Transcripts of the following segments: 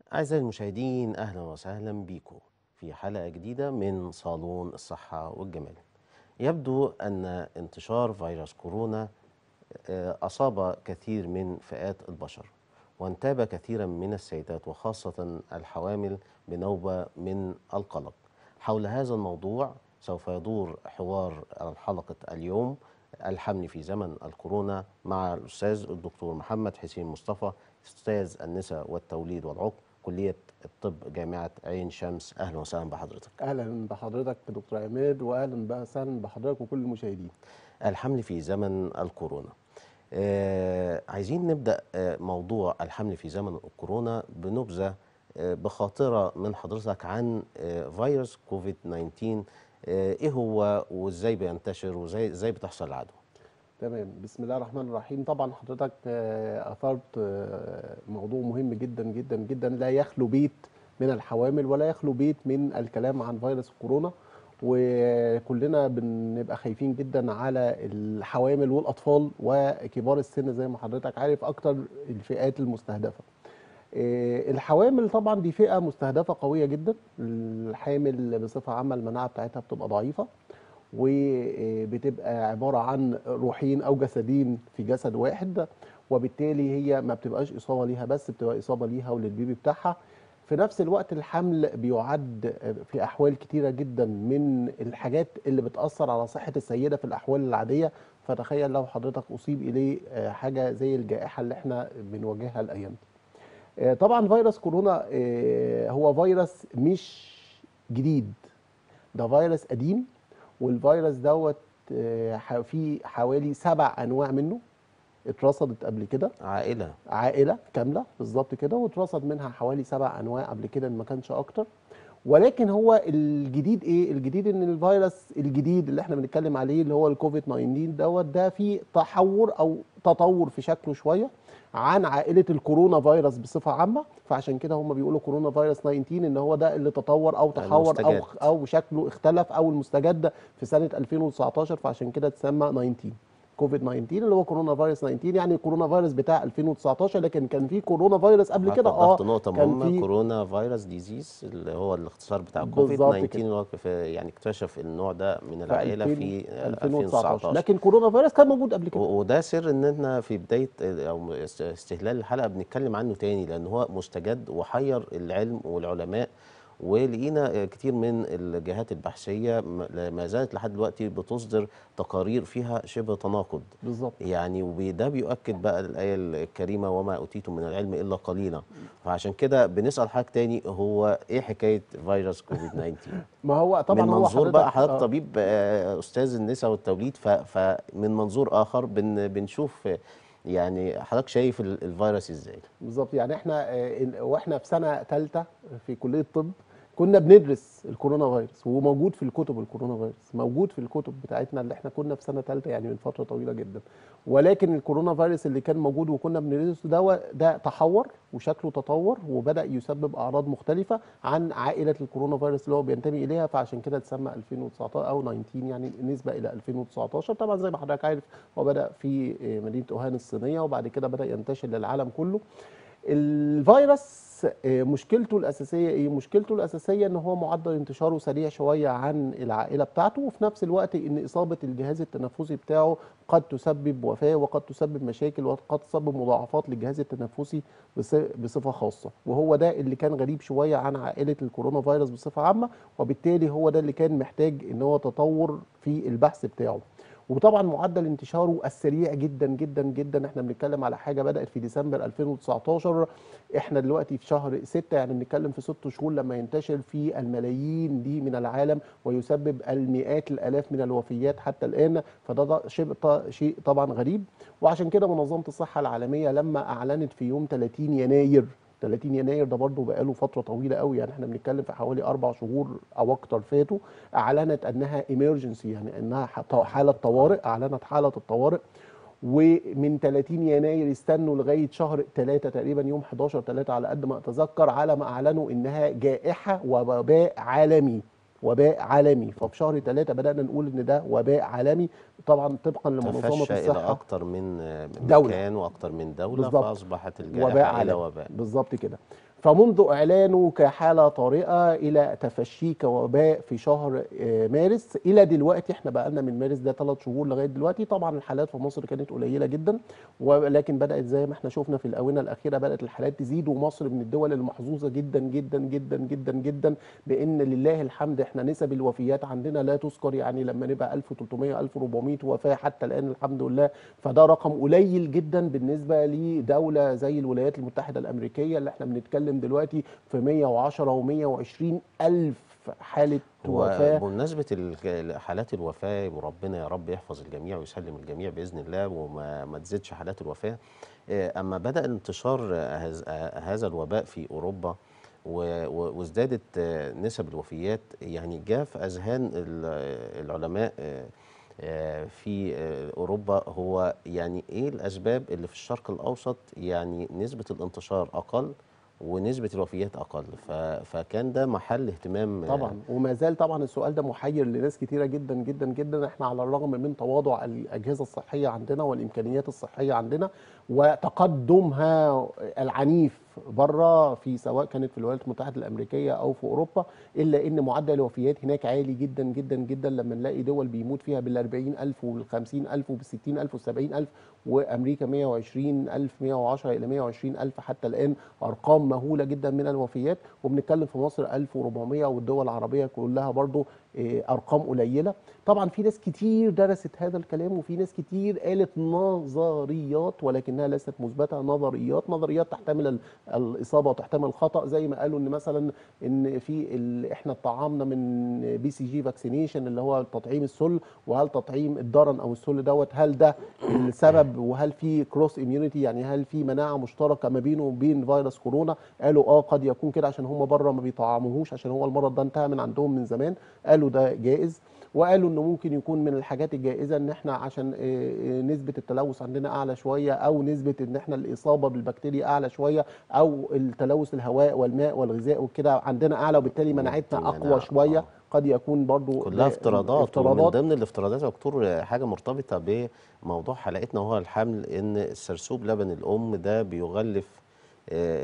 أعزائي المشاهدين أهلا وسهلا بكم في حلقة جديدة من صالون الصحة والجمال يبدو أن انتشار فيروس كورونا آه، أصاب كثير من فئات البشر وانتاب كثيرا من السيدات وخاصة الحوامل بنوبة من القلق حول هذا الموضوع سوف يدور حوار حلقة اليوم الحمل في زمن الكورونا مع الأستاذ الدكتور محمد حسين مصطفى أستاذ النساء والتوليد والعقم كلية الطب جامعة عين شمس أهلا وسهلا بحضرتك اهلا بحضرتك دكتور عماد واهلا وسهلا بحضرتك وكل المشاهدين الحمل في زمن الكورونا آه عايزين نبدأ آه موضوع الحمل في زمن الكورونا بنبذة آه بخاطرة من حضرتك عن آه فيروس كوفيد 19 آه ايه هو وازاي بينتشر وازاي ازاي بتحصل العدوى تمام بسم الله الرحمن الرحيم طبعا حضرتك آه، اثرت آه، موضوع مهم جدا جدا جدا لا يخلو بيت من الحوامل ولا يخلو بيت من الكلام عن فيروس الكورونا وكلنا بنبقى خايفين جدا على الحوامل والاطفال وكبار السن زي ما حضرتك عارف اكتر الفئات المستهدفه آه، الحوامل طبعا دي فئه مستهدفه قويه جدا الحامل بصفه عامه المناعه بتاعتها بتبقى ضعيفه وبتبقى عباره عن روحين او جسدين في جسد واحد وبالتالي هي ما بتبقاش اصابه ليها بس بتبقى اصابه ليها وللبيبي بتاعها في نفس الوقت الحمل بيعد في احوال كتيره جدا من الحاجات اللي بتاثر على صحه السيده في الاحوال العاديه فتخيل لو حضرتك اصيب اليه آه، حاجه زي الجائحه اللي احنا بنواجهها الايام دي آه، طبعا فيروس كورونا آه، هو فيروس مش جديد ده فيروس قديم والفيروس دوت آه، ح- في حوالي سبع انواع منه اترصدت قبل كده عائلة عائله كامله بالظبط كده واترصد منها حوالي سبع انواع قبل كده إن ما كانش اكتر ولكن هو الجديد ايه الجديد ان الفيروس الجديد اللي احنا بنتكلم عليه اللي هو الكوفيد 19 دوت ده فيه تحور او تطور في شكله شويه عن عائله الكورونا فيروس بصفه عامه فعشان كده هم بيقولوا كورونا فيروس 19 ان هو ده اللي تطور او تحور او المستجد. او شكله اختلف او المستجد في سنه 2019 فعشان كده اتسمى 19 كوفيد 19 اللي هو كورونا فيروس 19 يعني كورونا فيروس بتاع 2019 لكن كان في كورونا فيروس قبل كده اه اه نقطة كان مهمة في- كورونا فيروس ديزيز اللي هو الاختصار بتاع كوفيد بالظبط 19 كده. اللي هو في- يعني اكتشف النوع ده من في العائلة 2000 في آه، 2019 2019 لكن كورونا فيروس كان موجود قبل كده و- وده سر ان احنا في بدايه او است- استهلال الحلقه بنتكلم عنه تاني لان هو مستجد وحير العلم والعلماء ولقينا كتير من الجهات البحثيه م- ما زالت لحد دلوقتي بتصدر تقارير فيها شبه تناقض بالظبط يعني وده بيؤكد بقى الايه الكريمه وما اوتيتم من العلم الا قليلا فعشان كده بنسال حضرتك تاني هو ايه حكايه فيروس كوفيد 19 ما هو طبعا من هو منظور بقى حضرتك آه، طبيب آه، استاذ النساء والتوليد ف- فمن منظور اخر بن بنشوف آه، يعني حضرتك شايف ال- الفيروس ازاي بالظبط يعني احنا آه، إن- واحنا في سنه ثالثه في كليه الطب كنا بندرس الكورونا فيروس وموجود في الكتب الكورونا فيروس موجود في الكتب بتاعتنا اللي احنا كنا في سنه ثالثه يعني من فتره طويله جدا ولكن الكورونا فيروس اللي كان موجود وكنا بندرسه ده ده تحور وشكله تطور وبدا يسبب اعراض مختلفه عن عائله الكورونا فيروس اللي هو بينتمي اليها فعشان كده اتسمى 2019 او 19 يعني نسبه الى 2019 طبعا زي ما حضرتك عارف هو بدا في آه، مدينه اوهان الصينيه وبعد كده بدا ينتشر للعالم كله الفيروس آه، مشكلته الاساسيه ايه مشكلته الاساسيه ان هو معدل انتشاره سريع شويه عن العائله بتاعته وفي نفس الوقت ان اصابه الجهاز التنفسي بتاعه قد تسبب وفاه وقد تسبب مشاكل وقد تسبب مضاعفات للجهاز التنفسي بص- بصفه خاصه وهو ده اللي كان غريب شويه عن عائله الكورونا فيروس بصفه عامه وبالتالي هو ده اللي كان محتاج ان هو تطور في البحث بتاعه وطبعا معدل انتشاره السريع جدا جدا جدا احنا بنتكلم على حاجه بدات في ديسمبر 2019 احنا دلوقتي في شهر 6 يعني بنتكلم في ست شهور لما ينتشر في الملايين دي من العالم ويسبب المئات الالاف من الوفيات حتى الان فده ده شيء ط- شيء طبعا غريب وعشان كده منظمه الصحه العالميه لما اعلنت في يوم 30 يناير 30 يناير ده برضه بقاله فتره طويله قوي يعني احنا بنتكلم في حوالي اربع شهور او اكتر فاتوا اعلنت انها ايمرجنسي يعني انها ح- حاله طوارئ اعلنت حاله الطوارئ ومن 30 يناير استنوا لغايه شهر 3 تقريبا يوم 11 3 على قد ما اتذكر على ما اعلنوا انها جائحه ووباء عالمي وباء عالمي ففي شهر 3 بدانا نقول ان ده وباء عالمي طبعا طبقا لمنظمه تفشى الى الصحه اكتر من آه، دولة. مكان واكتر من دوله بالظبط. فاصبحت وباء الجائحه الى عالمي وباء بالظبط كده فمنذ اعلانه كحاله طارئه الى تفشيه كوباء في شهر آه، مارس الى دلوقتي احنا بقى لنا من مارس ده ثلاث شهور لغايه دلوقتي طبعا الحالات في مصر كانت قليله جدا ولكن بدات زي ما احنا شفنا في الاونه الاخيره بدات الحالات تزيد ومصر من الدول المحظوظه جدا جدا جدا جدا جدا بان لله الحمد احنا نسب الوفيات عندنا لا تذكر يعني لما نبقى 1300 1400 وفاه حتى الان الحمد لله فده رقم قليل جدا بالنسبه لدوله زي الولايات المتحده الامريكيه اللي احنا بنتكلم دلوقتي في 110 و120 الف حاله وفاه وبمناسبة ال- حالات الوفاة وربنا يا رب يحفظ الجميع ويسلم الجميع بإذن الله وما ما تزيدش حالات الوفاة آه، أما بدأ انتشار آه، هذ- آه، هذا الوباء في أوروبا و- و- وازدادت آه، نسب الوفيات يعني جاء في أذهان ال- العلماء آه، آه، في آه، أوروبا هو يعني إيه الأسباب اللي في الشرق الأوسط يعني نسبة الانتشار أقل ونسبة الوفيات أقل ف- فكان ده محل اهتمام آه، طبعا وما زال طبعا السؤال ده محير لناس كتيره جدا جدا جدا احنا على الرغم من تواضع الاجهزه الصحيه عندنا والامكانيات الصحيه عندنا وتقدمها العنيف بره في سواء كانت في الولايات المتحده الامريكيه او في اوروبا الا ان معدل الوفيات هناك عالي جدا جدا جدا لما نلاقي دول بيموت فيها بال 40000 وبال 50000 وبال 60000 وال 70000 وامريكا 120000 110 الى 120000 حتى الان ارقام مهوله جدا من الوفيات وبنتكلم في مصر 1400 والدول العربيه كلها برضو آه، ارقام قليله طبعا في ناس كتير درست هذا الكلام وفي ناس كتير قالت نظريات ولكنها ليست مثبته نظريات نظريات تحتمل ال- الاصابه وتحتمل الخطا زي ما قالوا ان مثلا ان في ال... احنا اتطعمنا من بي سي جي فاكسينيشن اللي هو تطعيم السل وهل تطعيم الضرن او السل دوت هل ده السبب وهل في كروس اميونيتي يعني هل في مناعه مشتركه ما بينه وبين فيروس كورونا قالوا اه قد يكون كده عشان هم بره ما بيطعموهوش عشان هو المرض ده انتهى من عندهم من زمان قالوا ده جائز وقالوا انه ممكن يكون من الحاجات الجائزه ان احنا عشان آه، آه، نسبه التلوث عندنا اعلى شويه او نسبه ان احنا الاصابه بالبكتيريا اعلى شويه او التلوث الهواء والماء والغذاء وكده عندنا اعلى وبالتالي مناعتنا المناعة، اقوى شويه آه. قد يكون برضو كلها ده افتراضات ومن افتراضات ضمن الافتراضات يا دكتور حاجه مرتبطه بموضوع حلقتنا وهو الحمل ان السرسوب لبن الام ده بيغلف آه،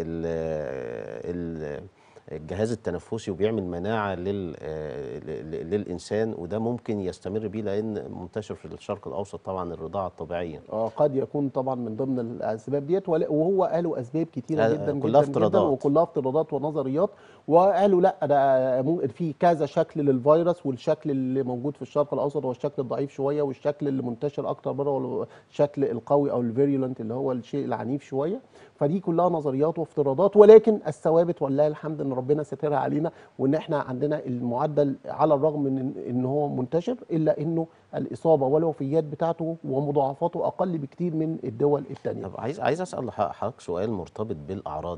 ال- ال- الجهاز التنفسي وبيعمل مناعه لل آه، ل- للانسان وده ممكن يستمر بيه لان منتشر في الشرق الاوسط طبعا الرضاعه الطبيعيه اه قد يكون طبعا من ضمن الاسباب ديت ولا- وهو قالوا اسباب كتيره آه، جدا كلها جدا جدا افتراضات. وكلها افتراضات ونظريات وقالوا لا ده ممكن في كذا شكل للفيروس والشكل اللي موجود في الشرق الاوسط هو الشكل الضعيف شويه والشكل اللي منتشر اكتر بره هو الشكل القوي او الفيريولنت اللي هو الشيء العنيف شويه فدي كلها نظريات وافتراضات ولكن الثوابت ولله الحمد ان ربنا سترها علينا وان احنا عندنا المعدل على الرغم من إن- ان هو منتشر الا انه الاصابه والوفيات بتاعته ومضاعفاته اقل بكتير من الدول الثانيه طب عايز عايز اسال ح- حضرتك سؤال مرتبط بالاعراض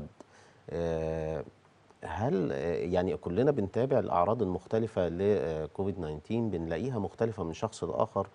آه، هل آه، يعني كلنا بنتابع الاعراض المختلفه لكوفيد 19 بنلاقيها مختلفه من شخص لاخر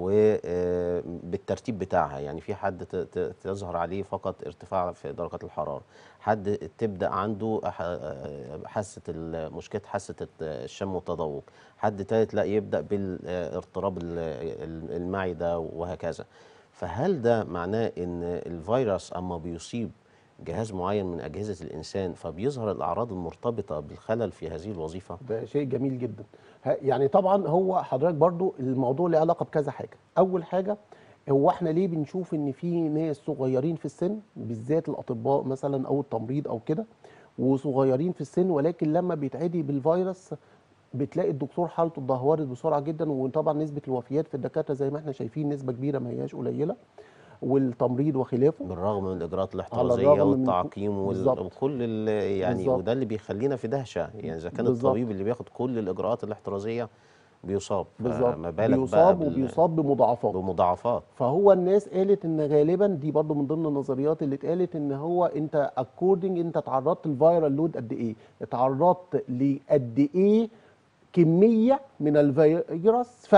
وبالترتيب بتاعها يعني في حد ت- ت- تظهر عليه فقط ارتفاع في درجات الحراره حد تبدا عنده أح- آه، حاسه ال- مشكله حاسه الشم والتذوق حد تالت لا يبدا بالاضطراب ال- ال- المعده وهكذا فهل ده معناه ان الفيروس اما بيصيب جهاز معين من اجهزه الانسان فبيظهر الاعراض المرتبطه بالخلل في هذه الوظيفه ده شيء جميل جدا ه- يعني طبعا هو حضرتك برضو الموضوع له علاقه بكذا حاجه اول حاجه هو احنا ليه بنشوف ان في ناس صغيرين في السن بالذات الاطباء مثلا او التمريض او كده وصغيرين في السن ولكن لما بيتعدي بالفيروس بتلاقي الدكتور حالته اتدهورت بسرعه جدا وطبعا نسبه الوفيات في الدكاتره زي ما احنا شايفين نسبه كبيره ما هياش قليله والتمريض وخلافه بالرغم من الاجراءات على الاحترازيه الرغم من- والتعقيم وال- بالظبط. وكل ال- يعني بالظبط. وده اللي بيخلينا في دهشه يعني اذا كان بالظبط. الطبيب اللي بياخد كل الاجراءات الاحترازيه بيصاب بالظبط فما بالك بقى بيصاب بال- وبيصاب بمضاعفات بمضاعفات فهو الناس قالت ان غالبا دي برضو من ضمن النظريات اللي اتقالت ان هو انت اكوردنج انت تعرضت للفيرال لود قد ايه اتعرضت لقد ايه كميه من الفيروس فجاه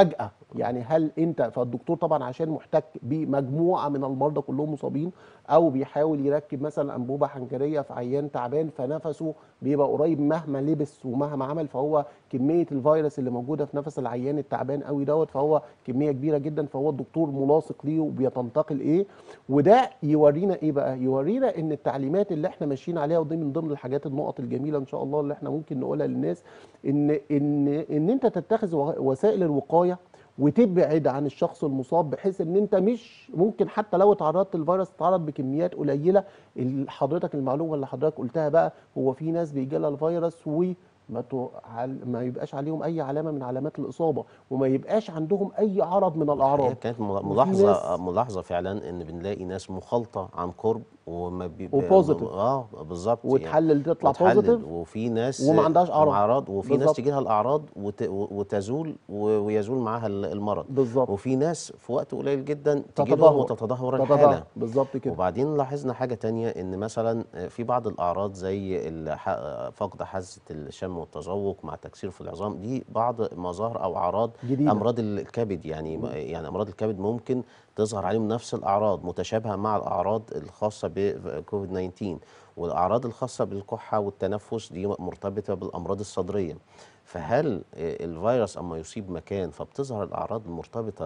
يعني هل انت فالدكتور طبعا عشان محتك بمجموعه من المرضى كلهم مصابين او بيحاول يركب مثلا انبوبه حنجريه في عيان تعبان فنفسه بيبقى قريب مهما لبس ومهما عمل فهو كميه الفيروس اللي موجوده في نفس العيان التعبان قوي دوت فهو كميه كبيره جدا فهو الدكتور ملاصق ليه وبيتنتقل ايه وده يورينا ايه بقى يورينا ان التعليمات اللي احنا ماشيين عليها ودي من ضمن الحاجات النقط الجميله ان شاء الله اللي احنا ممكن نقولها للناس ان ان ان انت تتخذ وسائل الوقايه وتبعد عن الشخص المصاب بحيث ان انت مش ممكن حتى لو اتعرضت للفيروس تتعرض بكميات قليله ال- حضرتك المعلومه اللي حضرتك قلتها بقى هو في ناس بيجي لها الفيروس وما تو- عل- ما يبقاش عليهم اي علامه من علامات الاصابه وما يبقاش عندهم اي عرض من هي الاعراض كانت ملا- وفي ملاحظه ناس- ملاحظه فعلا ان بنلاقي ناس مخالطه عن قرب وما بي وpositive. اه بالظبط يعني. وتحلل تطلع وتحلل، بوزيتيف وفي ناس وما عندهاش أعراض. اعراض وفي ناس بالظبط. تجي لها الاعراض وت... وتزول و- ويزول معاها ال- المرض بالظبط وفي ناس في وقت قليل جدا تجي تتدهور. لهم وتتدهور تتدهور. الحاله بالظبط كده وبعدين لاحظنا حاجة تانية إن مثلا في بعض الأعراض زي الح- فقد حاسة الشم والتذوق مع تكسير في العظام دي بعض مظاهر أو أعراض جديدة. أمراض الكبد يعني يعني أمراض الكبد ممكن تظهر عليهم نفس الأعراض متشابهة مع الأعراض الخاصة بكوفيد 19 والأعراض الخاصة بالكحة والتنفس دي مرتبطة بالأمراض الصدرية فهل الفيروس أما يصيب مكان فبتظهر الأعراض المرتبطة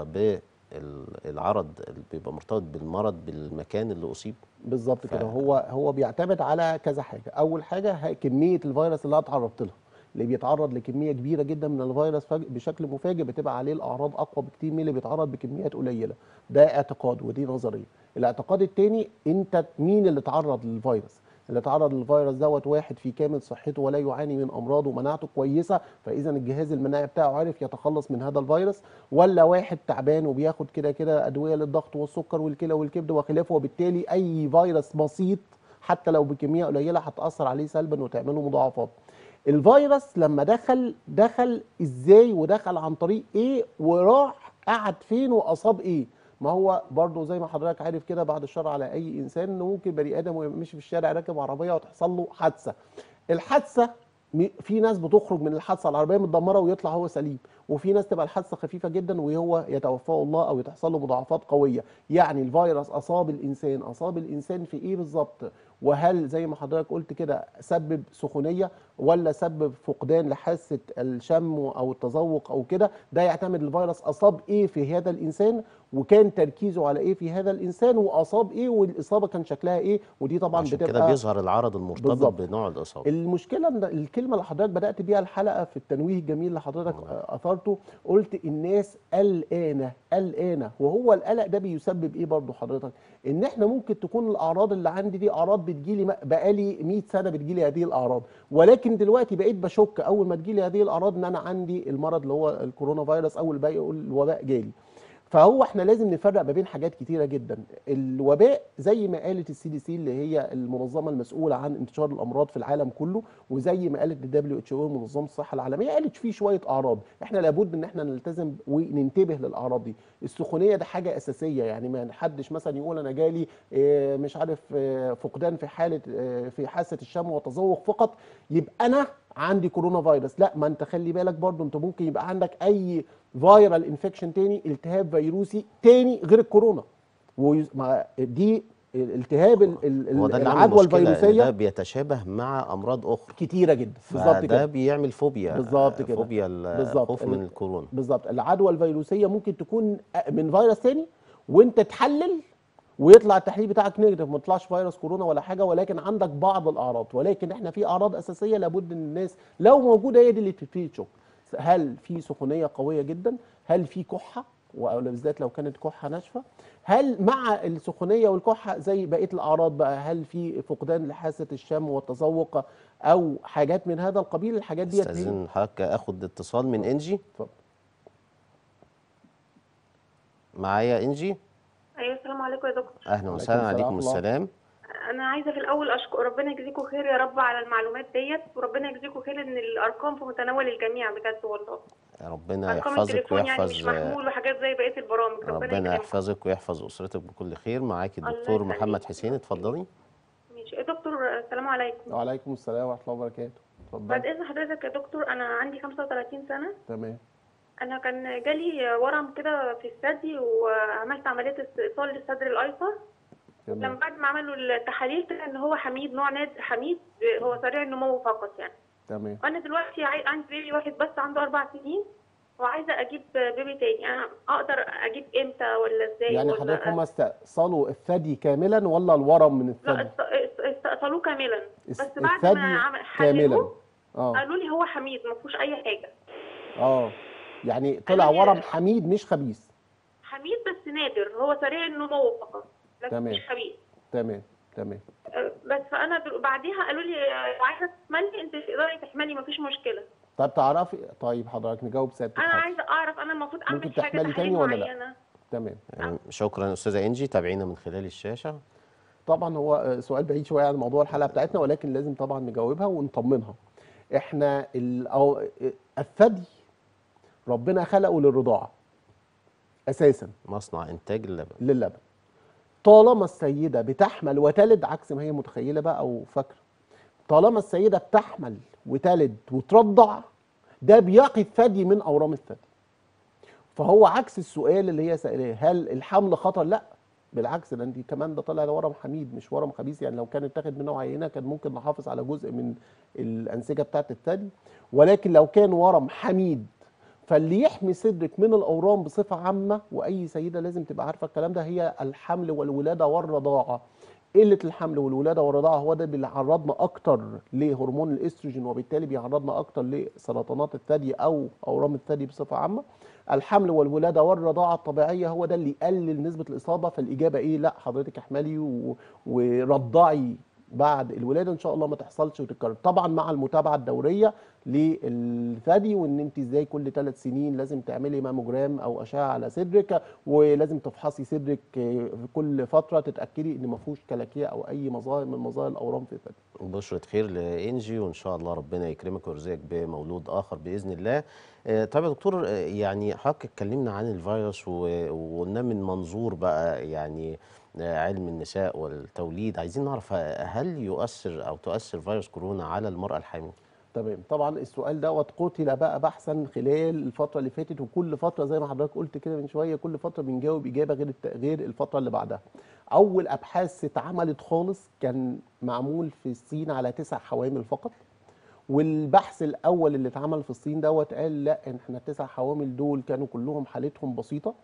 بالعرض اللي بيبقى مرتبط بالمرض بالمكان اللي أصيب بالظبط ف- كده هو هو بيعتمد على كذا حاجه اول حاجه ه- كميه الفيروس اللي انا اتعرضت لها اللي بيتعرض لكميه كبيره جدا من الفيروس فج- بشكل مفاجئ بتبقى عليه الاعراض اقوى بكتير من اللي بيتعرض بكميات قليله ده اعتقاد ودي نظريه الاعتقاد الثاني انت مين اللي تعرض للفيروس اللي تعرض للفيروس دوت واحد في كامل صحته ولا يعاني من امراض ومناعته كويسه فاذا الجهاز المناعي بتاعه عارف يتخلص من هذا الفيروس ولا واحد تعبان وبياخد كده كده ادويه للضغط والسكر والكلى والكبد وخلافه وبالتالي اي فيروس بسيط حتى لو بكميه قليله هتاثر عليه سلبا وتعمله مضاعفات الفيروس لما دخل دخل ازاي ودخل عن طريق ايه وراح قعد فين واصاب ايه ما هو برضه زي ما حضرتك عارف كده بعد الشر على اي انسان انه ممكن بني ادم وهو ماشي في الشارع راكب عربيه وتحصل له حادثه الحادثه م- في ناس بتخرج من الحادثه العربيه متدمره ويطلع هو سليم وفي ناس تبقى الحادثه خفيفه جدا وهو يتوفاه الله او يتحصل له مضاعفات قويه يعني الفيروس اصاب الانسان اصاب الانسان في ايه بالظبط وهل زي ما حضرتك قلت كده سبب سخونيه ولا سبب فقدان لحاسه الشم او التذوق او كده ده يعتمد الفيروس اصاب ايه في هذا الانسان وكان تركيزه على ايه في هذا الانسان واصاب ايه والاصابه كان شكلها ايه ودي طبعا عشان كده بتبقى بيظهر العرض المرتبط بالظبط. بنوع الإصابة المشكله ان الكلمه اللي حضرتك بدات بيها الحلقه في التنويه الجميل اللي حضرتك اثرته قلت الناس قلقانه قلقانه وهو القلق ده بيسبب ايه برضه حضرتك ان احنا ممكن تكون الاعراض اللي عندي دي اعراض بتجيلي م- بقالي 100 سنه بتجيلي هذه الاعراض ولكن دلوقتي بقيت بشك اول ما تجيلي هذه الاعراض ان انا عندي المرض اللي هو الكورونا فيروس او الباقي يقول الوباء جالي فهو احنا لازم نفرق ما بين حاجات كتيره جدا الوباء زي ما قالت السي دي سي اللي هي المنظمه المسؤوله عن انتشار الامراض في العالم كله وزي ما قالت الدبليو اتش او منظمه الصحه العالميه قالت فيه شويه اعراض احنا لابد ان احنا نلتزم وننتبه للاعراض دي السخونيه ده حاجه اساسيه يعني ما حدش مثلا يقول انا جالي اه، مش عارف اه، فقدان في حاله اه، في حاسه الشم والتذوق فقط يبقى انا عندي كورونا فيروس لا ما انت خلي بالك برضو انت ممكن يبقى عندك اي فيرال انفكشن تاني التهاب فيروسي تاني غير الكورونا ويز- ما- دي الالتهاب ال- ال- هو ده اللي عامل العدوى مشكلة إن ده الفيروسيه بيتشابه مع أمراض أخرى كتيره جدا بالظبط فده كده بيعمل فوبيا بالظبط كده. فوبيا بالظبط. الخوف من الكورونا بالظبط العدوى الفيروسيه ممكن تكون من فيروس تاني وانت تحلل ويطلع التحليل بتاعك نيجاتيف ما يطلعش فيروس كورونا ولا حاجه ولكن عندك بعض الاعراض ولكن احنا في اعراض اساسيه لابد ان الناس لو موجوده هي دي اللي تبتدي تشك هل في سخونيه قويه جدا هل في كحه وبالذات لو كانت كحه ناشفه هل مع السخونيه والكحه زي بقيه الاعراض بقى هل في فقدان لحاسه الشم والتذوق او حاجات من هذا القبيل الحاجات ديت هي استاذن حضرتك اخد اتصال من انجي اتفضل. معايا انجي ايوه السلام عليكم يا دكتور اهلا عليكم وسهلا السلام عليكم ورحمة الله. السلام انا عايزه في الاول اشكر ربنا يجزيكم خير يا رب على المعلومات ديت وربنا يجزيكم خير ان الارقام في متناول الجميع بجد والله ربنا ارقام يحفظك التليفون يعني مش ويحفظ محمول وحاجات زي بقيه البرامج ربنا, ربنا يكرمكم يحفظك ويحفظ اسرتك بكل خير معاكي الله الدكتور يخليك. محمد حسين اتفضلي ماشي يا دكتور السلام عليكم وعليكم السلام ورحمه الله وبركاته بعد اتفضل اذن حضرتك يا دكتور انا عندي 35 سنه تمام انا كان جالي ورم كده في الثدي وعملت عمليه استئصال للصدر الايسر لما تمام بعد ما عملوا التحاليل طلع ان هو حميد نوع نادر حميد هو سريع النمو فقط يعني تمام وانا دلوقتي عاي- عندي بيبي واحد بس عنده اربع سنين وعايزه اجيب بيبي تاني انا اقدر اجيب امتى ولا ازاي يعني ولا حضرتك هم استأصلوا الثدي كاملا ولا الورم من لا الثدي؟ است- است- استأصلوه كاملا الس- بس بعد الثدي ما عمل كاملا حللوه اه قالوا لي هو حميد ما فيهوش اي حاجه اه يعني طلع أنا- ورم حميد مش خبيث حميد بس نادر هو سريع النمو فقط لكن تمام. مش خبيث تمام تمام أه، بس فانا دل- بعديها قالوا لي أه، عايزه تحملي انت تقدري تحملي مفيش مشكله طب تعرفي طيب حضرتك نجاوب سيادتك انا حاضر. عايزه اعرف انا المفروض اعمل ممكن حاجه تحملي تحاليل تاني ولا لا؟ معينه تمام آه، شكرا استاذه انجي تابعينا من خلال الشاشه طبعا هو آه، سؤال بعيد شويه عن موضوع الحلقه بتاعتنا ولكن لازم طبعا نجاوبها ونطمنها احنا ال- أو الثدي ربنا خلقه للرضاعه اساسا مصنع انتاج اللبن للبن طالما السيده بتحمل وتلد عكس ما هي متخيله بقى او فاكره طالما السيده بتحمل وتلد وترضع ده بيقي الثدي من اورام الثدي فهو عكس السؤال اللي هي سألاه هل الحمل خطر لا بالعكس ده انت كمان ده طلع ورم حميد مش ورم خبيث يعني لو كان اتاخد منه عينه كان ممكن نحافظ على جزء من الانسجه بتاعه الثدي ولكن لو كان ورم حميد فاللي يحمي صدرك من الاورام بصفه عامه واي سيده لازم تبقى عارفه الكلام ده هي الحمل والولاده والرضاعه قله الحمل والولاده والرضاعه هو ده اللي بيعرضنا اكتر لهرمون الاستروجين وبالتالي بيعرضنا اكتر لسرطانات الثدي او اورام الثدي بصفه عامه الحمل والولاده والرضاعه الطبيعيه هو ده اللي يقلل نسبه الاصابه فالاجابه ايه لا حضرتك احملي و... ورضعي بعد الولاده ان شاء الله ما تحصلش وتتكرر طبعا مع المتابعه الدوريه للثدي وان انت ازاي كل ثلاث سنين لازم تعملي ماموجرام او اشعه على صدرك ولازم تفحصي صدرك في كل فتره تتاكدي ان ما فيهوش كلاكيع او اي مظاهر من مظاهر الاورام في الثدي بشرة خير لإنجي وإن شاء الله ربنا يكرمك ويرزقك بمولود آخر بإذن الله آه، طيب يا دكتور آه، يعني حضرتك اتكلمنا عن الفيروس و- وقلنا من منظور بقى يعني آه، علم النساء والتوليد عايزين نعرف آه، هل يؤثر أو تؤثر فيروس كورونا على المرأة الحامل؟ تمام طبعا السؤال دوت قتل بقى بحثا خلال الفتره اللي فاتت وكل فتره زي ما حضرتك قلت كده من شويه كل فتره بنجاوب اجابه غير الت- غير الفتره اللي بعدها اول ابحاث اتعملت خالص كان معمول في الصين على تسع حوامل فقط والبحث الاول اللي اتعمل في الصين دوت قال لا إن احنا التسع حوامل دول كانوا كلهم حالتهم بسيطه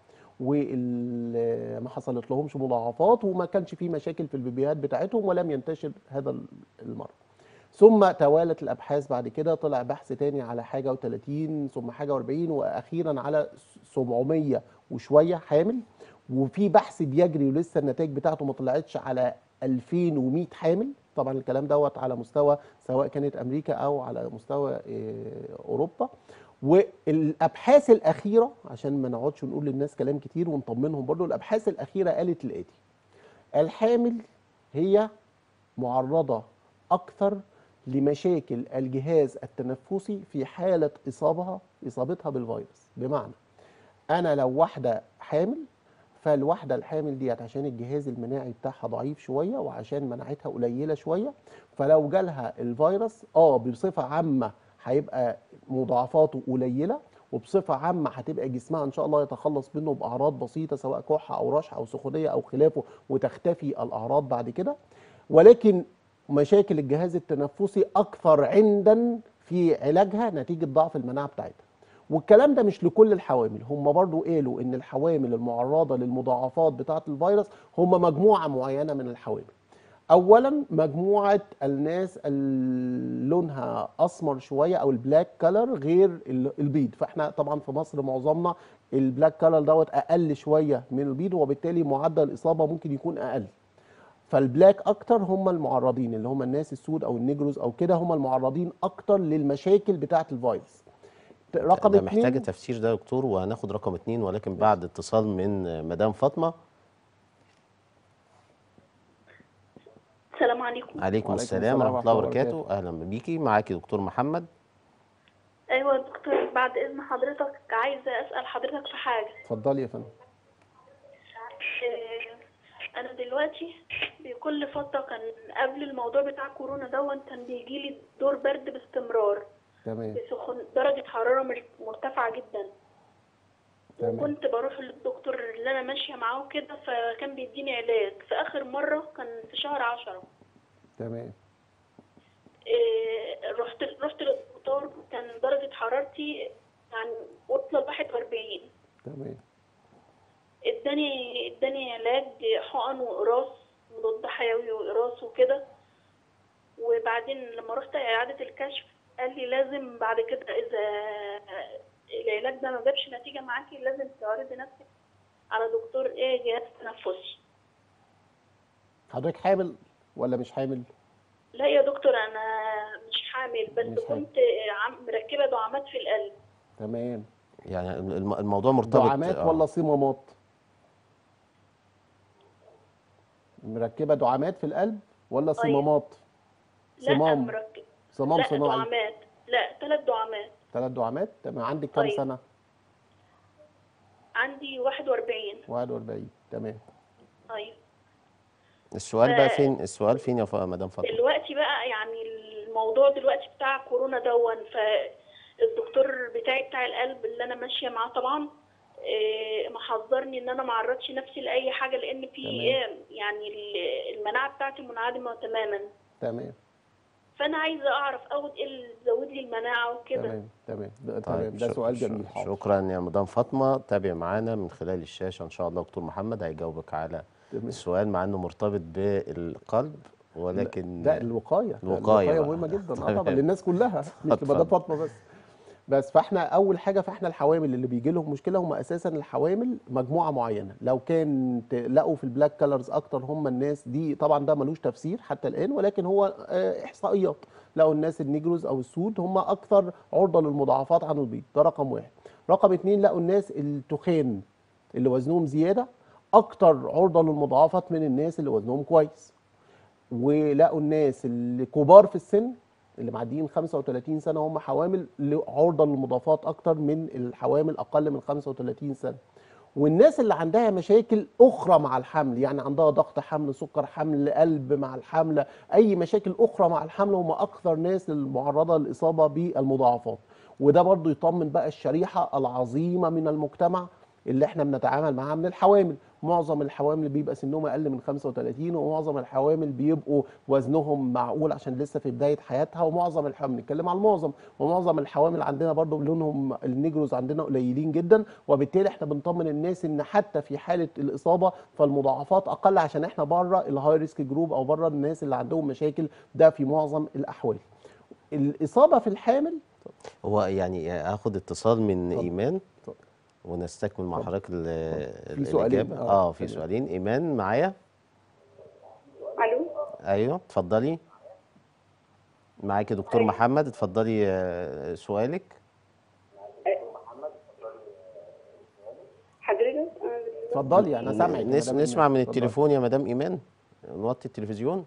وما حصلت لهمش مضاعفات وما كانش في مشاكل في البيبيهات بتاعتهم ولم ينتشر هذا المرض ثم توالت الابحاث بعد كده طلع بحث تاني على حاجه و30 ثم حاجه و40 واخيرا على 700 وشويه حامل وفي بحث بيجري ولسه النتائج بتاعته ما طلعتش على 2100 حامل طبعا الكلام دوت على مستوى سواء كانت امريكا او على مستوى آه، اوروبا والابحاث الاخيره عشان ما نقعدش نقول للناس كلام كتير ونطمنهم برضو الابحاث الاخيره قالت الاتي الحامل هي معرضه اكثر لمشاكل الجهاز التنفسي في حاله اصابها اصابتها بالفيروس بمعنى انا لو واحده حامل فالواحده الحامل ديت عشان الجهاز المناعي بتاعها ضعيف شويه وعشان مناعتها قليله شويه فلو جالها الفيروس اه بصفه عامه هيبقى مضاعفاته قليله وبصفه عامه هتبقى جسمها ان شاء الله يتخلص منه باعراض بسيطه سواء كحه او رشح او سخونيه او خلافه وتختفي الاعراض بعد كده ولكن مشاكل الجهاز التنفسي اكثر عندا في علاجها نتيجه ضعف المناعه بتاعتها والكلام ده مش لكل الحوامل هم برضو قالوا ان الحوامل المعرضه للمضاعفات بتاعه الفيروس هم مجموعه معينه من الحوامل اولا مجموعه الناس اللي لونها اسمر شويه او البلاك كلر غير ال- البيض فاحنا طبعا في مصر معظمنا البلاك كلر دوت اقل شويه من البيض وبالتالي معدل الاصابه ممكن يكون اقل فالبلاك اكتر هم المعرضين اللي هم الناس السود او النيجروز او كده هم المعرضين اكتر للمشاكل بتاعه الفيروس رقم ده محتاج اتنين التفسير ده يا دكتور وهناخد رقم اتنين ولكن بعد اتصال من آه، مدام فاطمة السلام عليكم عليكم وعليكم السلام السلام ورحمة الله ورحمة الله وبركاته أهلا بيكي معاكي دكتور محمد ايوه يا دكتور بعد اذن حضرتك عايزه اسال حضرتك في حاجه اتفضلي يا فندم آه، انا دلوقتي بكل فتره كان قبل الموضوع بتاع كورونا دون كان بيجي لي دور برد باستمرار تمام بسخون درجه حراره مر- مرتفعه جدا تمام. وكنت بروح للدكتور اللي انا ماشيه معاه كده فكان بيديني علاج في اخر مره كان في شهر عشرة تمام إيه رحت رحت للدكتور كان درجه حرارتي يعني واصله ل 41 تمام اداني اداني علاج حقن وقراص مضاد حيوي وقراص وكده وبعدين لما رحت اعاده الكشف قال لي لازم بعد كده اذا العلاج ده ما جابش نتيجه معاكي لازم تعرضي نفسك على دكتور ايه جهاز تنفسي حضرتك حامل ولا مش حامل لا يا دكتور انا مش حامل بس مش حامل. كنت عم مركبه دعامات في القلب تمام يعني الم- الموضوع مرتبط دعامات آه. ولا صمامات مركبه دعامات في القلب ولا صمامات لا صمام مركب صمام لا صناعي دعامات لا ثلاث دعامات ثلاث دعامات تمام عندك كام أيوة. سنه عندي 41 41 تمام ايوه السؤال بقى ف- فين السؤال فين يا ف- مدام فاطمه دلوقتي بقى يعني الموضوع دلوقتي بتاع كورونا دون فالدكتور بتاعي بتاع القلب اللي انا ماشيه معاه طبعا إيه، محذرني ان انا ما اعرضش نفسي لاي حاجه لان في تمام. إيه، يعني ال- المناعه بتاعتي منعدمه تماما تمام فانا عايزه اعرف اخد ايه اللي يزود لي المناعه وكده تمام تمام ده طيب تمام ده شك- سؤال شك- جميل حاضر شكرا يا مدام فاطمه تابع معانا من خلال الشاشه ان شاء الله دكتور محمد هيجاوبك على تمام. السؤال مع انه مرتبط بالقلب ولكن ده الوقايه الوقاية الوقايه بقى. مهمه جدا اه تمام. طبعا للناس كلها مش اتفضل. لمدام فاطمه بس بس فاحنا اول حاجه فاحنا الحوامل اللي بيجي لهم مشكله هم اساسا الحوامل مجموعه معينه لو كان لقوا في البلاك كلرز اكتر هم الناس دي طبعا ده ملوش تفسير حتى الان ولكن هو آه، احصائيات لقوا الناس النيجروز او السود هم اكثر عرضه للمضاعفات عن البيض ده رقم واحد رقم اتنين لقوا الناس التخان اللي وزنهم زياده اكتر عرضه للمضاعفات من الناس اللي وزنهم كويس ولقوا الناس اللي كبار في السن اللي معديين 35 سنه هم حوامل ل- عرضه للمضاعفات اكتر من الحوامل اقل من 35 سنه والناس اللي عندها مشاكل اخرى مع الحمل يعني عندها ضغط حمل سكر حمل قلب مع الحمل اي مشاكل اخرى مع الحمل هم اكثر ناس المعرضه للاصابه بالمضاعفات وده برضو يطمن بقى الشريحه العظيمه من المجتمع اللي احنا بنتعامل معاها من الحوامل معظم الحوامل بيبقى سنهم اقل من 35 ومعظم الحوامل بيبقوا وزنهم معقول عشان لسه في بدايه حياتها ومعظم الحوامل نتكلم على المعظم ومعظم الحوامل عندنا برضو لونهم النيجروز عندنا قليلين جدا وبالتالي احنا بنطمن الناس ان حتى في حاله الاصابه فالمضاعفات اقل عشان احنا بره الهاي ريسك جروب او بره الناس اللي عندهم مشاكل ده في معظم الاحوال الاصابه في الحامل هو يعني هاخد اتصال من اتفضل. ايمان اتفضل. ونستكمل مع اتفضل. حضرتك ال- في سؤالين. الاجابه آه، اه في تمام. سؤالين ايمان معايا الو ايوه اتفضلي معاكي دكتور أيوة. محمد اتفضلي آه، سؤالك حضرتك انا دلوقتي اتفضلي انا سامعك يا نس مدام نسمع إيمان. من اتفضلي. التليفون يا مدام ايمان نوطي التلفزيون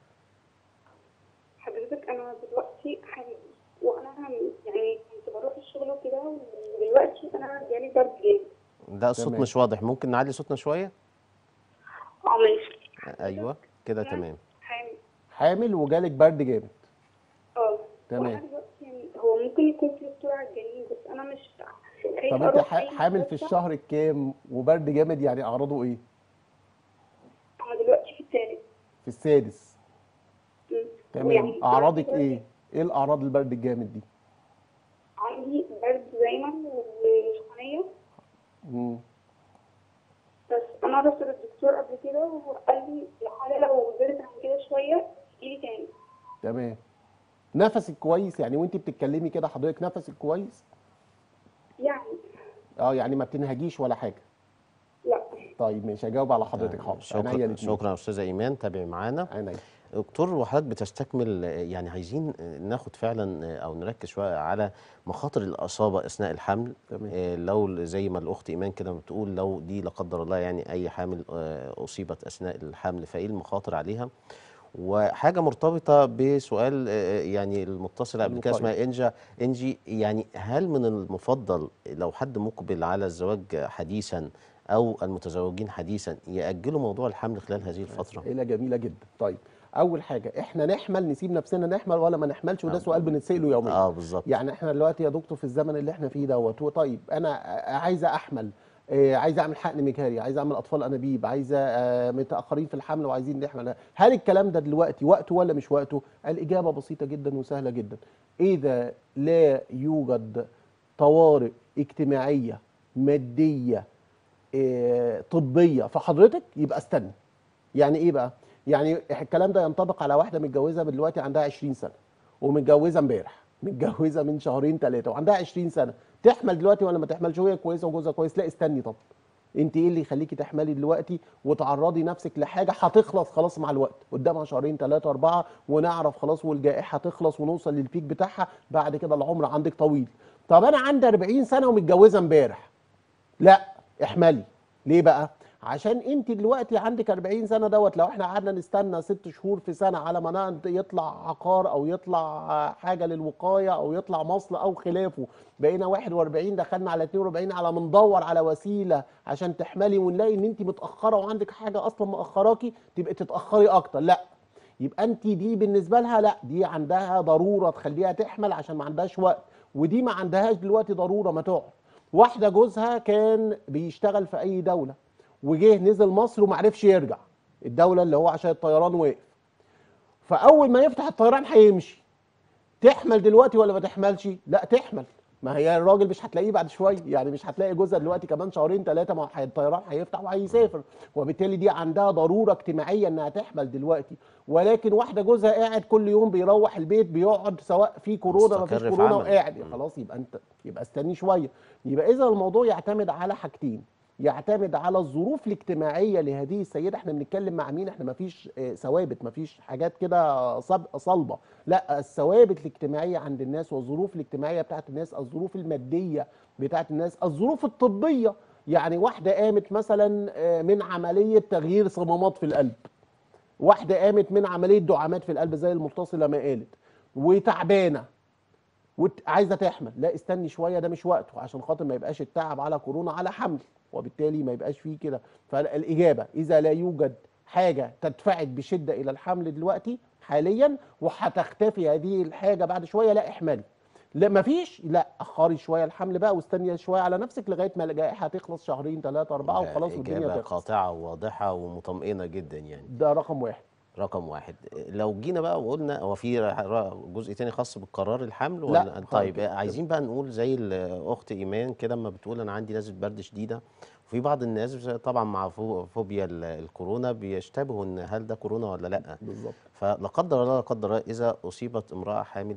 حضرتك انا دلوقتي حامل وانا يعني كنت بروح الشغل وكده ودلوقتي انا جالي برد جامد ده الصوت تمام. مش واضح ممكن نعلي صوتنا شويه اه ماشي ايوه كده أنا تمام حامل حامل وجالك برد جامد اه تمام. وانا دلوقتي يعني هو ممكن يكون في دكتور على الجنين بس انا مش خايفة طب انت أروح ح- أي حامل في مستشفى. الشهر الكام وبرد جامد يعني اعراضه ايه انا دلوقتي في الثالث في السادس مم. تمام ويعني اعراضك برد- ايه ايه الاعراض البرد الجامد دي عندي برد دايما وسخونية مم. بس انا رحت للدكتور قبل كده وقال لي الحالة لو زادت عن كده شوية تجيلي تاني تمام نفسك كويس يعني وانت بتتكلمي كده حضرتك نفسك كويس يعني اه يعني ما بتنهجيش ولا حاجه لا طيب ماشي هجاوب على حضرتك حاضر عينيا شكرا الاتنين. شكرا يا استاذه ايمان تابعي معانا عينيا دكتور وحضرتك بتستكمل يعني عايزين ناخد فعلا او نركز شويه على مخاطر الاصابه اثناء الحمل تمام. آه، لو زي ما الاخت ايمان كده بتقول لو دي لا قدر الله يعني اي حامل آه، اصيبت اثناء الحمل فايه المخاطر عليها وحاجه مرتبطه بسؤال آه، يعني المتصله قبل كده الوقاية. اسمها انجا انجي يعني هل من المفضل لو حد مقبل على الزواج حديثا او المتزوجين حديثا ياجلوا موضوع الحمل خلال هذه الفتره اسئله جميله جدا طيب اول حاجه احنا نحمل نسيب نفسنا نحمل ولا ما نحملش وده آه. سؤال بنتساله يوميا اه بالظبط يعني احنا دلوقتي يا دكتور في الزمن اللي احنا فيه دوت طيب انا عايزه احمل آه، عايز اعمل حقن مجهري عايز اعمل اطفال انابيب عايزه آه، متاخرين في الحمل وعايزين نحمل هل الكلام ده دلوقتي وقته ولا مش وقته الاجابه بسيطه جدا وسهله جدا اذا لا يوجد طوارئ اجتماعيه ماديه آه، طبيه فحضرتك يبقى استنى يعني ايه بقى يعني الكلام ده ينطبق على واحده متجوزه دلوقتي عندها 20 سنه ومتجوزه امبارح متجوزه من شهرين ثلاثه وعندها 20 سنه تحمل دلوقتي ولا ما تحملش وهي كويسه وجوزها كويس لا استني طب انت ايه اللي يخليكي تحملي دلوقتي وتعرضي نفسك لحاجه هتخلص خلاص مع الوقت قدامها شهرين ثلاثه اربعه ونعرف خلاص والجائحه تخلص ونوصل للبيك بتاعها بعد كده العمر عندك طويل طب انا عندي 40 سنه ومتجوزه امبارح لا احملي ليه بقى عشان انت دلوقتي عندك 40 سنه دوت لو احنا قعدنا نستنى ست شهور في سنه على ما نقعد يطلع عقار او يطلع حاجه للوقايه او يطلع مصل او خلافه بقينا 41 دخلنا على 42 على ما ندور على وسيله عشان تحملي ونلاقي ان انت متاخره وعندك حاجه اصلا مأخراكي تبقى تتاخري اكتر لا يبقى انت دي بالنسبه لها لا دي عندها ضروره تخليها تحمل عشان ما عندهاش وقت ودي ما عندهاش دلوقتي ضروره ما تقعد واحده جوزها كان بيشتغل في اي دوله وجه نزل مصر وما عرفش يرجع الدوله اللي هو عشان الطيران وقف فاول ما يفتح الطيران هيمشي تحمل دلوقتي ولا ما تحملش لا تحمل ما هي الراجل مش هتلاقيه بعد شويه يعني مش هتلاقي جوزها دلوقتي كمان شهرين ثلاثه ما هو الطيران هيفتح وهيسافر وبالتالي دي عندها ضروره اجتماعيه انها تحمل دلوقتي ولكن واحده جوزها قاعد كل يوم بيروح البيت بيقعد سواء في كورونا ما فيش مستقر في كورونا عمل. وقاعد مم. خلاص يبقى انت يبقى استني شويه يبقى اذا الموضوع يعتمد على حاجتين يعتمد على الظروف الاجتماعيه لهذه السيده احنا بنتكلم مع مين احنا ما فيش ثوابت ما فيش حاجات كده صب- صلبه لا الثوابت الاجتماعيه عند الناس والظروف الاجتماعيه بتاعت الناس الظروف الماديه بتاعت الناس الظروف الطبيه يعني واحده قامت مثلا آه، من عمليه تغيير صمامات في القلب واحده قامت من عمليه دعامات في القلب زي المتصله ما قالت وتعبانه وعايزه تحمل لا استني شويه ده مش وقته عشان خاطر ما يبقاش التعب على كورونا على حمل وبالتالي ما يبقاش فيه كده فالاجابه اذا لا يوجد حاجه تدفعك بشده الى الحمل دلوقتي حاليا وهتختفي هذه الحاجه بعد شويه لا احملي لا مفيش لا اخري شويه الحمل بقى واستني شويه على نفسك لغايه ما الجائحه تخلص شهرين ثلاثه اربعه ده وخلاص والدنيا إجابة تخلص قاطعة وواضحة ومطمئنة جدا يعني ده رقم واحد رقم واحد لو جينا بقى وقلنا هو في ر- ر- جزء تاني خاص بالقرار الحمل لا، ولا خالص. طيب عايزين بقى نقول زي الاخت ايمان كده اما بتقول انا عندي نزله برد شديده وفي بعض الناس طبعا مع فو- فوبيا ال- الكورونا بيشتبهوا ان هل ده كورونا ولا لا بالظبط فلا قدر الله لا قدر الله اذا اصيبت امراه حامل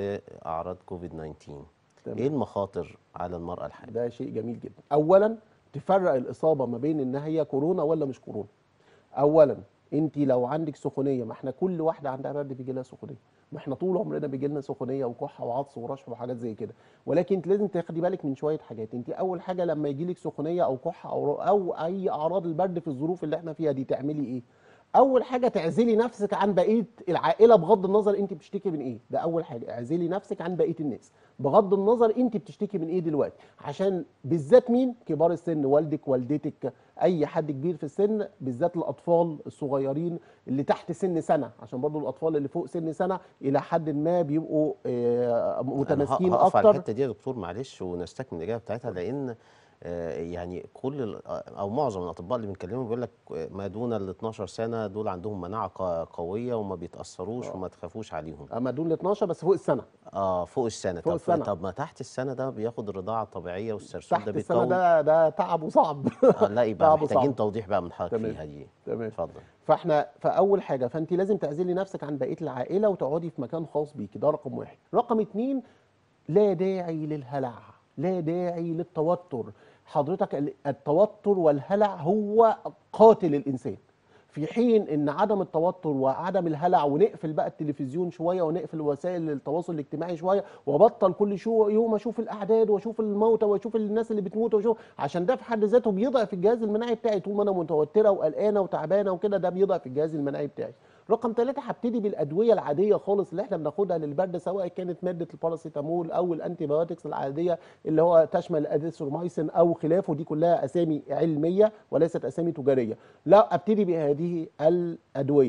باعراض كوفيد 19 تمام. ايه المخاطر على المراه الحامل ده شيء جميل جدا اولا تفرق الاصابه ما بين انها هي كورونا ولا مش كورونا اولا انت لو عندك سخونيه ما احنا كل واحده عندها برد بيجي لها سخونيه ما احنا طول عمرنا بيجي لنا سخونيه وكحه وعطس ورشح وحاجات زي كده ولكن انت لازم تاخدي بالك من شويه حاجات انت اول حاجه لما يجي لك سخونيه او كحه او او اي اعراض البرد في الظروف اللي احنا فيها دي تعملي ايه اول حاجه تعزلي نفسك عن بقيه العائله بغض النظر انت بتشتكي من ايه ده اول حاجه اعزلي نفسك عن بقيه الناس بغض النظر انت بتشتكي من ايه دلوقتي عشان بالذات مين كبار السن والدك والدتك اي حد كبير في السن بالذات الاطفال الصغيرين اللي تحت سن سنه عشان برضو الاطفال اللي فوق سن سنه الى حد ما بيبقوا آه، أنا متماسكين هقف على اكتر الحته دي يا دكتور معلش ونستكمل الاجابه بتاعتها لان آه، يعني كل ال- او معظم الاطباء اللي بنكلمهم بيقول لك آه، ما دون ال 12 سنه دول عندهم مناعه ق- قويه وما بيتاثروش وما تخافوش عليهم اما دول 12 بس فوق السنه اه فوق السنه فوق طب السنة. طب ما تحت السنه ده بياخد الرضاعه الطبيعيه والسرسوب تحت ده السنه بيقوي ده ده تعب وصعب آه لا يبقى تعب محتاجين وصعب. توضيح بقى من حضرتك تمام. فيها دي تمام اتفضل فاحنا فاول حاجه فانت لازم تعزلي نفسك عن بقيه العائله وتقعدي في مكان خاص بيكي ده رقم واحد رقم اتنين لا داعي للهلع لا داعي للتوتر حضرتك ال- التوتر والهلع هو قاتل الانسان في حين ان عدم التوتر وعدم الهلع ونقفل بقى التلفزيون شويه ونقفل وسائل التواصل الاجتماعي شويه وبطل كل شو يوم اشوف الاعداد واشوف الموتى واشوف الناس اللي بتموت واشوف عشان ده في حد ذاته بيضعف الجهاز المناعي بتاعي طول ما انا متوتره وقلقانه وتعبانه وكده ده بيضعف الجهاز المناعي بتاعي رقم ثلاثة هبتدي بالادويه العاديه خالص اللي احنا بناخدها للبرد سواء كانت ماده الباراسيتامول او الانتي بايوتكس العاديه اللي هو تشمل الاديثرومايسين او خلافه دي كلها اسامي علميه وليست اسامي تجاريه لا ابتدي بهذه الادويه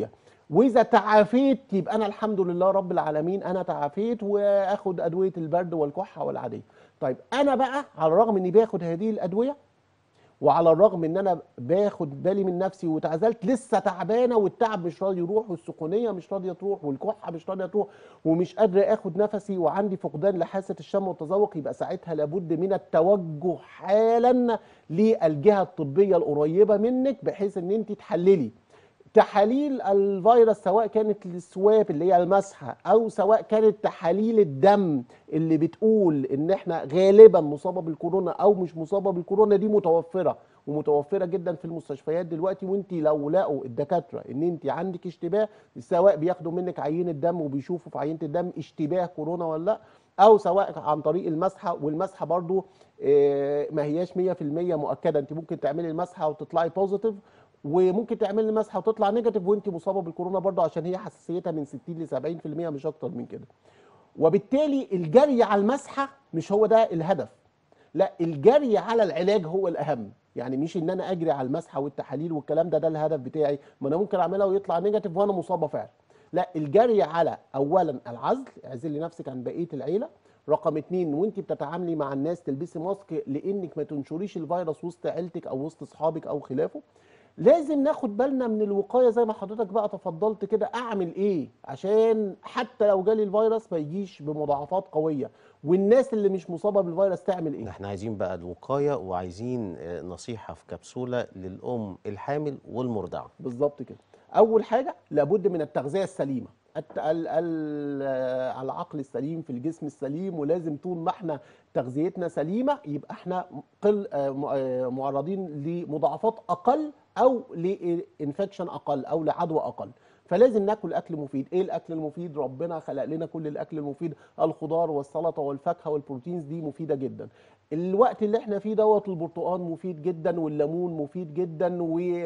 واذا تعافيت يبقى انا الحمد لله رب العالمين انا تعافيت واخد ادويه البرد والكحه والعاديه طيب انا بقى على الرغم اني باخد هذه الادويه وعلى الرغم ان انا باخد بالي من نفسي وتعزلت لسه تعبانه والتعب مش راضي يروح والسخونيه مش راضيه تروح والكحه مش راضيه تروح ومش قادره اخد نفسي وعندي فقدان لحاسه الشم والتذوق يبقى ساعتها لابد من التوجه حالا للجهه الطبيه القريبه منك بحيث ان انت تحللي تحاليل الفيروس سواء كانت السواب اللي هي المسحه او سواء كانت تحاليل الدم اللي بتقول ان احنا غالبا مصابه بالكورونا او مش مصابه بالكورونا دي متوفره ومتوفره جدا في المستشفيات دلوقتي وانت لو لقوا الدكاتره ان انت عندك اشتباه سواء بياخدوا منك عينه دم وبيشوفوا في عينه الدم اشتباه كورونا ولا لا او سواء عن طريق المسحه والمسحه برضو آه، ما هياش 100% مؤكده انت ممكن تعملي المسحه وتطلعي بوزيتيف وممكن تعملي المسحه وتطلع نيجاتيف وانت مصابه بالكورونا برضو عشان هي حساسيتها من 60 ل 70% مش اكتر من كده وبالتالي الجري على المسحه مش هو ده الهدف لا الجري على العلاج هو الاهم يعني مش ان انا اجري على المسحه والتحاليل والكلام ده ده الهدف بتاعي ما انا ممكن اعملها ويطلع نيجاتيف وانا مصابه فعلا لا الجري على اولا العزل اعزلي نفسك عن بقيه العيله رقم اتنين وانت بتتعاملي مع الناس تلبسي ماسك لانك ما تنشريش الفيروس وسط عيلتك او وسط اصحابك او خلافه لازم ناخد بالنا من الوقايه زي ما حضرتك بقى تفضلت كده اعمل ايه عشان حتى لو جالي الفيروس ما يجيش بمضاعفات قويه والناس اللي مش مصابه بالفيروس تعمل ايه احنا عايزين بقى الوقايه وعايزين آه، نصيحه في كبسوله للام الحامل والمرضعه بالظبط كده اول حاجه لابد من التغذيه السليمه الت- ال- ال- آه، العقل السليم في الجسم السليم ولازم طول ما احنا تغذيتنا سليمه يبقى احنا قل آه، م- آه، معرضين لمضاعفات اقل او لانفكشن اقل او لعدوى اقل فلازم ناكل اكل مفيد ايه الاكل المفيد ربنا خلق لنا كل الاكل المفيد الخضار والسلطه والفاكهه والبروتينز دي مفيده جدا الوقت اللي احنا فيه دوت البرتقال مفيد جدا والليمون مفيد جدا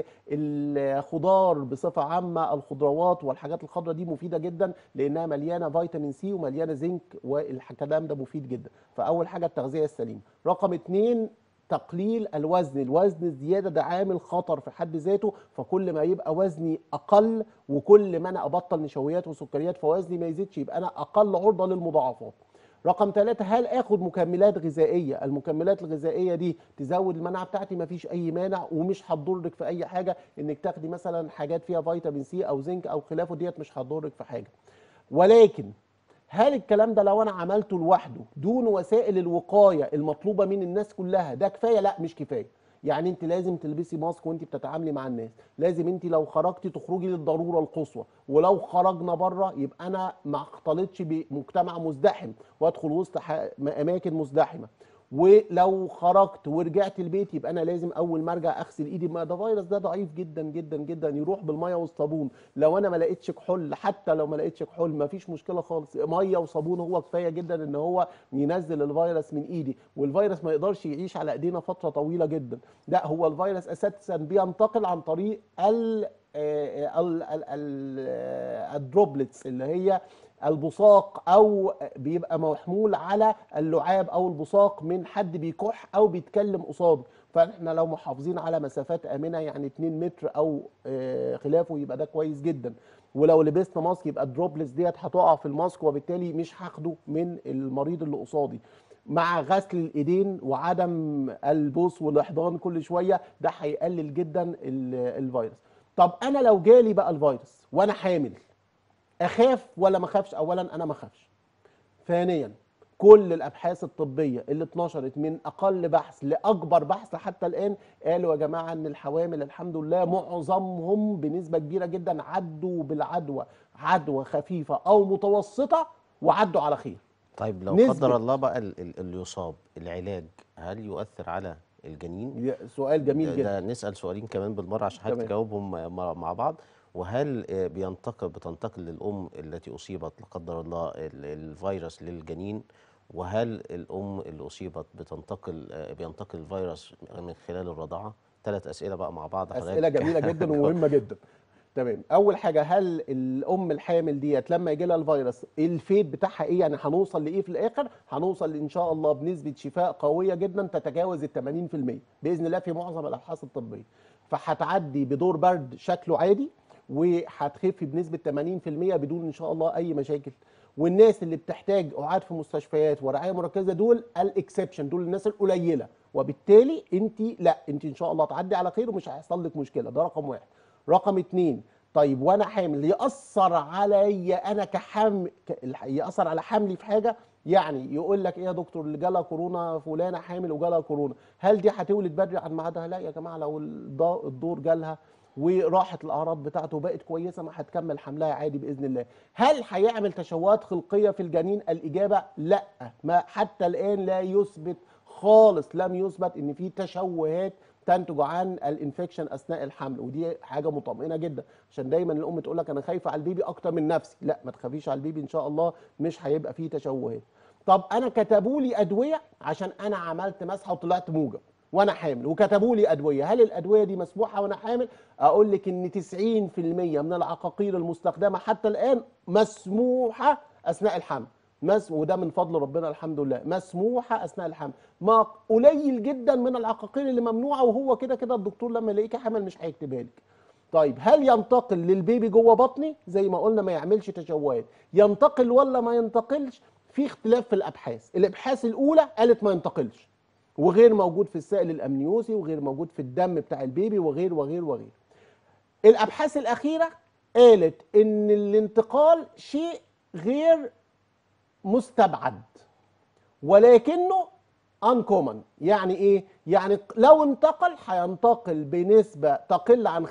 والخضار بصفه عامه الخضروات والحاجات الخضراء دي مفيده جدا لانها مليانه فيتامين سي ومليانه زنك والكلام ده مفيد جدا فاول حاجه التغذيه السليمه رقم اتنين تقليل الوزن الوزن الزياده ده عامل خطر في حد ذاته فكل ما يبقى وزني اقل وكل ما انا ابطل نشويات وسكريات فوزني ما يزيدش يبقى انا اقل عرضه للمضاعفات رقم ثلاثة هل اخد مكملات غذائية المكملات الغذائية دي تزود المناعة بتاعتي مفيش اي مانع ومش هتضرك في اي حاجة انك تاخدي مثلا حاجات فيها فيتامين سي او زنك او خلافه ديت مش هتضرك في حاجة ولكن هل الكلام ده لو انا عملته لوحده دون وسائل الوقايه المطلوبه من الناس كلها ده كفايه لا مش كفايه يعني انت لازم تلبسي ماسك وانت بتتعاملي مع الناس لازم انت لو خرجتي تخرجي للضروره القصوى ولو خرجنا بره يبقى انا ما اختلطش بمجتمع مزدحم وادخل وسط ح- اماكن مزدحمه ولو خرجت ورجعت البيت يبقى انا لازم اول ما ارجع اغسل ايدي ما ده فيروس ده ضعيف جدا جدا جدا يروح بالميه والصابون لو انا ما لقيتش كحول حتى لو ما لقيتش كحول ما فيش مشكله خالص ميه وصابون هو كفايه جدا ان هو ينزل الفيروس من ايدي والفيروس ما يقدرش يعيش على ايدينا فتره طويله جدا لا هو الفيروس اساسا بينتقل عن طريق ال آه، ال- ال- ال- آه، الدروبلتس اللي هي البصاق او بيبقى محمول على اللعاب او البصاق من حد بيكح او بيتكلم قصاده فاحنا لو محافظين على مسافات امنه يعني 2 متر او آه، خلافه يبقى ده كويس جدا ولو لبسنا ماسك يبقى الدروبلتس ديت هتقع في الماسك وبالتالي مش هاخده من المريض اللي قصادي مع غسل الايدين وعدم البوس والاحضان كل شويه ده هيقلل جدا ال- الفيروس طب انا لو جالي بقى الفيروس وانا حامل اخاف ولا ما اخافش اولا انا ما اخافش ثانيا كل الابحاث الطبيه اللي اتنشرت من اقل بحث لاكبر بحث حتى الان قالوا يا جماعه ان الحوامل الحمد لله معظمهم بنسبه كبيره جدا عدوا بالعدوى عدوى خفيفه او متوسطه وعدوا على خير طيب لو نسبة. قدر الله بقى ال- ال- اللي يصاب العلاج هل يؤثر على الجنين سؤال جميل ده, جدا ده نسال سؤالين كمان بالمره عشان حضرتك تمام. تجاوبهم مع مع بعض وهل آه، بينتقل بتنتقل للام التي اصيبت لا قدر الله ال- الفيروس للجنين وهل الام اللي اصيبت بتنتقل آه، بينتقل الفيروس من خلال الرضاعه ثلاث اسئله بقى مع بعض اسئله جميله جدا ومهمه جدا تمام اول حاجه هل الام الحامل ديت لما يجي لها الفيروس الفيت بتاعها ايه يعني هنوصل لايه في الاخر هنوصل ان شاء الله بنسبه شفاء قويه جدا تتجاوز ال 80% باذن الله في معظم الابحاث الطبيه فهتعدي بدور برد شكله عادي وهتخف بنسبه 80% بدون ان شاء الله اي مشاكل والناس اللي بتحتاج قعاد في مستشفيات ورعايه مركزه دول الاكسبشن دول الناس القليله وبالتالي انت لا انت ان شاء الله تعدي على خير ومش هيحصل لك مشكله ده رقم واحد رقم اتنين طيب وانا حامل ياثر عليا انا كحامل ياثر على حملي في حاجه يعني يقول لك ايه يا دكتور اللي جالها كورونا فلانه حامل وجالها كورونا هل دي هتولد بدري عن ميعادها لا يا جماعه لو الض- الدور جالها وراحت الاعراض بتاعته وبقت كويسه ما هتكمل حملها عادي باذن الله هل هيعمل تشوهات خلقيه في الجنين الاجابه لا ما حتى الان لا يثبت خالص لم يثبت ان في تشوهات تنتج عن الانفكشن اثناء الحمل ودي حاجه مطمئنه جدا عشان دايما الام تقول لك انا خايفه على البيبي اكتر من نفسي لا ما تخافيش على البيبي ان شاء الله مش هيبقى فيه تشوهات طب انا كتبوا لي ادويه عشان انا عملت مسحه وطلعت موجب وانا حامل وكتبوا لي ادويه هل الادويه دي مسموحه وانا حامل اقول لك ان 90% من العقاقير المستخدمه حتى الان مسموحه اثناء الحمل مس وده من فضل ربنا الحمد لله مسموحه اثناء الحمل ما قليل جدا من العقاقير اللي ممنوعه وهو كده كده الدكتور لما يلاقيكي حامل مش هيكتبها لك طيب هل ينتقل للبيبي جوه بطني زي ما قلنا ما يعملش تشوهات ينتقل ولا ما ينتقلش في اختلاف في الابحاث الابحاث الاولى قالت ما ينتقلش وغير موجود في السائل الامنيوسي وغير موجود في الدم بتاع البيبي وغير وغير وغير الابحاث الاخيره قالت ان الانتقال شيء غير مستبعد ولكنه uncommon يعني ايه يعني لو انتقل هينتقل بنسبه تقل عن 5%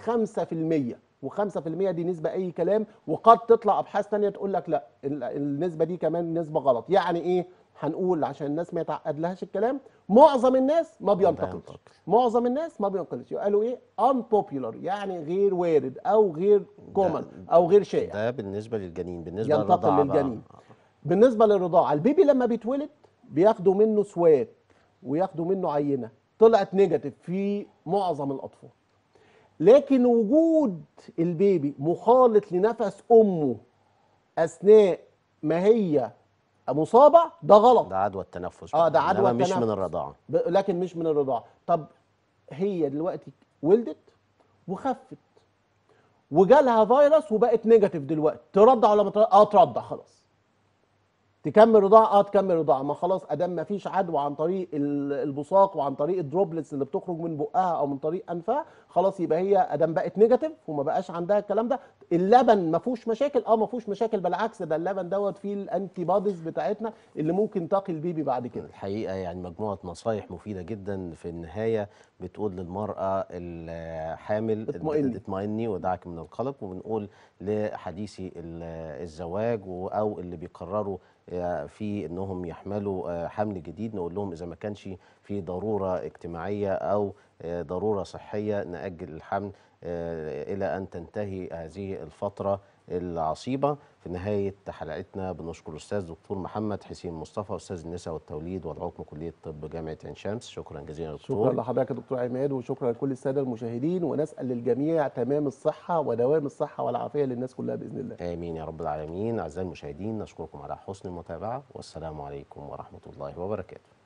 و5% دي نسبه اي كلام وقد تطلع ابحاث تانية تقول لك لا ال- النسبه دي كمان نسبه غلط يعني ايه هنقول عشان الناس ما يتعقد لهاش الكلام معظم الناس ما بينتقلش بينتقل. معظم الناس ما بينقلش قالوا ايه unpopular يعني غير وارد او غير common او غير شائع ده بالنسبه للجنين بالنسبه ينتقل للرضاعه بقى. للجنين. بالنسبه للرضاعه البيبي لما بيتولد بياخدوا منه سواب وياخدوا منه عينه طلعت نيجاتيف في معظم الاطفال لكن وجود البيبي مخالط لنفس امه اثناء ما هي مصابه ده غلط ده عدوى التنفس اه بقى. ده عدوى إنما مش من التنفس. الرضاعه ب- لكن مش من الرضاعه طب هي دلوقتي ولدت وخفت وجالها فيروس وبقت نيجاتيف دلوقتي ترضع ولا ما ترضع؟ اه ترضع خلاص تكمل رضاعه اه تكمل رضاعه ما خلاص ادام ما فيش عدوى عن طريق ال- البصاق وعن طريق الدروبلتس اللي بتخرج من بقها او من طريق انفها خلاص يبقى هي ادام بقت نيجاتيف وما بقاش عندها الكلام ده اللبن ما فيهوش مشاكل اه ما فيهوش مشاكل بالعكس ده اللبن دوت فيه الانتي بوديز بتاعتنا اللي ممكن تقي البيبي بعد كده الحقيقه يعني مجموعه نصايح مفيده جدا في النهايه بتقول للمراه الحامل اطمئني. اطمئني ودعك من القلق وبنقول لحديثي ال- الزواج و- او اللي بيقرروا آه، في انهم يحملوا آه، حمل جديد نقول لهم اذا ما كانش في ضروره اجتماعيه او آه، ضروره صحيه ناجل الحمل آه، الى ان تنتهي هذه الفتره العصيبه في نهايه حلقتنا بنشكر الاستاذ دكتور محمد حسين مصطفى استاذ النساء والتوليد والعقم كليه طب جامعه عين شمس شكرا جزيلا يا شكرا دكتور لحضرتك يا دكتور عماد وشكرا لكل الساده المشاهدين ونسال للجميع تمام الصحه ودوام الصحه والعافيه للناس كلها باذن الله امين يا رب العالمين اعزائي المشاهدين نشكركم على حسن المتابعه والسلام عليكم ورحمه الله وبركاته